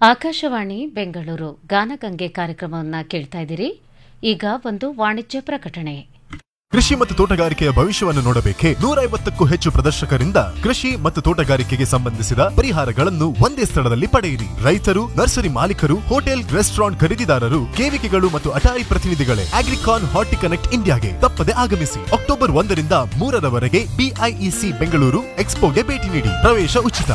ಆಕಾಶವಾಣಿ ಬೆಂಗಳೂರು ಗಾನಗಂಗೆ ಕಾರ್ಯಕ್ರಮವನ್ನು ಕೇಳ್ತಾ ಇದ್ದೀರಿ ಈಗ ಒಂದು ವಾಣಿಜ್ಯ ಪ್ರಕಟಣೆ ಕೃಷಿ ಮತ್ತು ತೋಟಗಾರಿಕೆಯ ಭವಿಷ್ಯವನ್ನು ನೋಡಬೇಕೆ ನೂರ ಐವತ್ತಕ್ಕೂ ಹೆಚ್ಚು ಪ್ರದರ್ಶಕರಿಂದ ಕೃಷಿ ಮತ್ತು ತೋಟಗಾರಿಕೆಗೆ ಸಂಬಂಧಿಸಿದ ಪರಿಹಾರಗಳನ್ನು ಒಂದೇ ಸ್ಥಳದಲ್ಲಿ ಪಡೆಯಿರಿ ರೈತರು ನರ್ಸರಿ ಮಾಲೀಕರು ಹೋಟೆಲ್ ರೆಸ್ಟೋರೆಂಟ್ ಖರೀದಿದಾರರು ಕೇವಿಕೆಗಳು ಮತ್ತು ಅಟಾರಿ ಪ್ರತಿನಿಧಿಗಳೇ ಅಗ್ರಿಕಾನ್ ಹಾರ್ಟಿ ಕನೆಕ್ಟ್ ಇಂಡಿಯಾಗೆ ತಪ್ಪದೆ ಆಗಮಿಸಿ ಅಕ್ಟೋಬರ್ ಒಂದರಿಂದ ಮೂರರವರೆಗೆ ಬಿಐಇಸಿ ಬೆಂಗಳೂರು ಎಕ್ಸ್ಪೋಗೆ ಭೇಟಿ ನೀಡಿ ಪ್ರವೇಶ ಉಚಿತ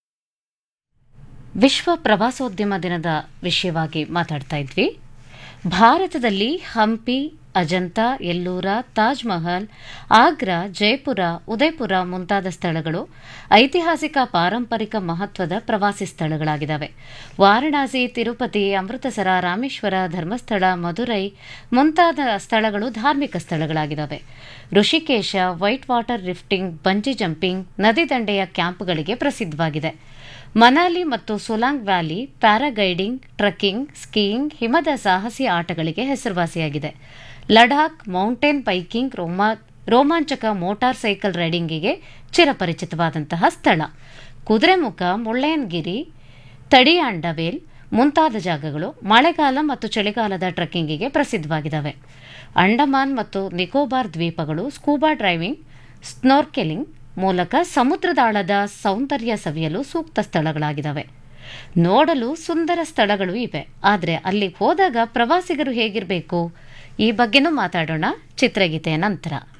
ವಿಶ್ವ ಪ್ರವಾಸೋದ್ಯಮ ದಿನದ ವಿಷಯವಾಗಿ ಮಾತಾಡ್ತಾ ಇದ್ವಿ ಭಾರತದಲ್ಲಿ ಹಂಪಿ ಅಜಂತ ಎಲ್ಲೂರ ತಾಜ್ ಮಹಲ್ ಆಗ್ರಾ ಜೈಪುರ ಉದಯಪುರ ಮುಂತಾದ ಸ್ಥಳಗಳು ಐತಿಹಾಸಿಕ ಪಾರಂಪರಿಕ ಮಹತ್ವದ ಪ್ರವಾಸಿ ಸ್ಥಳಗಳಾಗಿದ್ದಾವೆ ವಾರಣಾಸಿ ತಿರುಪತಿ ಅಮೃತಸರ ರಾಮೇಶ್ವರ ಧರ್ಮಸ್ಥಳ ಮಧುರೈ ಮುಂತಾದ ಸ್ಥಳಗಳು ಧಾರ್ಮಿಕ ಸ್ಥಳಗಳಾಗಿದ್ದಾವೆ Rishikesh white water rafting bungee jumping ನದಿ ದಂಡೆಯ ಕ್ಯಾಂಪ್ಗಳಿಗೆ ಪ್ರಸಿದ್ಧವಾಗಿದೆ ಮನಾಲಿ ಮತ್ತು Solang valley paragliding trekking skiing ಹಿಮದ ಸಾಹಸಿ ಆಟಗಳಿಗೆ ಹೆಸರುವಾಸಿಯಾಗಿದೆ ಲಡಾಖ್ ಮೌಂಟೇನ್ ಬೈಕಿಂಗ್ ರೋಮಾ ರೋಮಾಂಚಕ ಮೋಟಾರ್ ಸೈಕಲ್ ರೈಡಿಂಗಿಗೆ ಚಿರಪರಿಚಿತವಾದಂತಹ ಸ್ಥಳ ಕುದುರೆಮುಖ ಮುಳ್ಳಯ್ಯನಗಿರಿ ತಡಿಯಾಂಡವೇಲ್ ಮುಂತಾದ ಜಾಗಗಳು ಮಳೆಗಾಲ ಮತ್ತು ಚಳಿಗಾಲದ ಟ್ರೆಕ್ಕಿಂಗಿಗೆ ಪ್ರಸಿದ್ಧವಾಗಿದ್ದಾವೆ ಅಂಡಮಾನ್ ಮತ್ತು ನಿಕೋಬಾರ್ ದ್ವೀಪಗಳು ಸ್ಕೂಬಾ ಡ್ರೈವಿಂಗ್ ಸ್ನೋರ್ಕೆಲಿಂಗ್ ಮೂಲಕ ಸಮುದ್ರದಾಳದ ಸೌಂದರ್ಯ ಸವಿಯಲು ಸೂಕ್ತ ಸ್ಥಳಗಳಾಗಿದ್ದಾವೆ ನೋಡಲು ಸುಂದರ ಸ್ಥಳಗಳು ಇವೆ ಆದರೆ ಅಲ್ಲಿ ಹೋದಾಗ ಪ್ರವಾಸಿಗರು ಹೇಗಿರಬೇಕು ಈ ಬಗ್ಗೆನೂ ಮಾತಾಡೋಣ ಚಿತ್ರಗೀತೆಯ ನಂತರ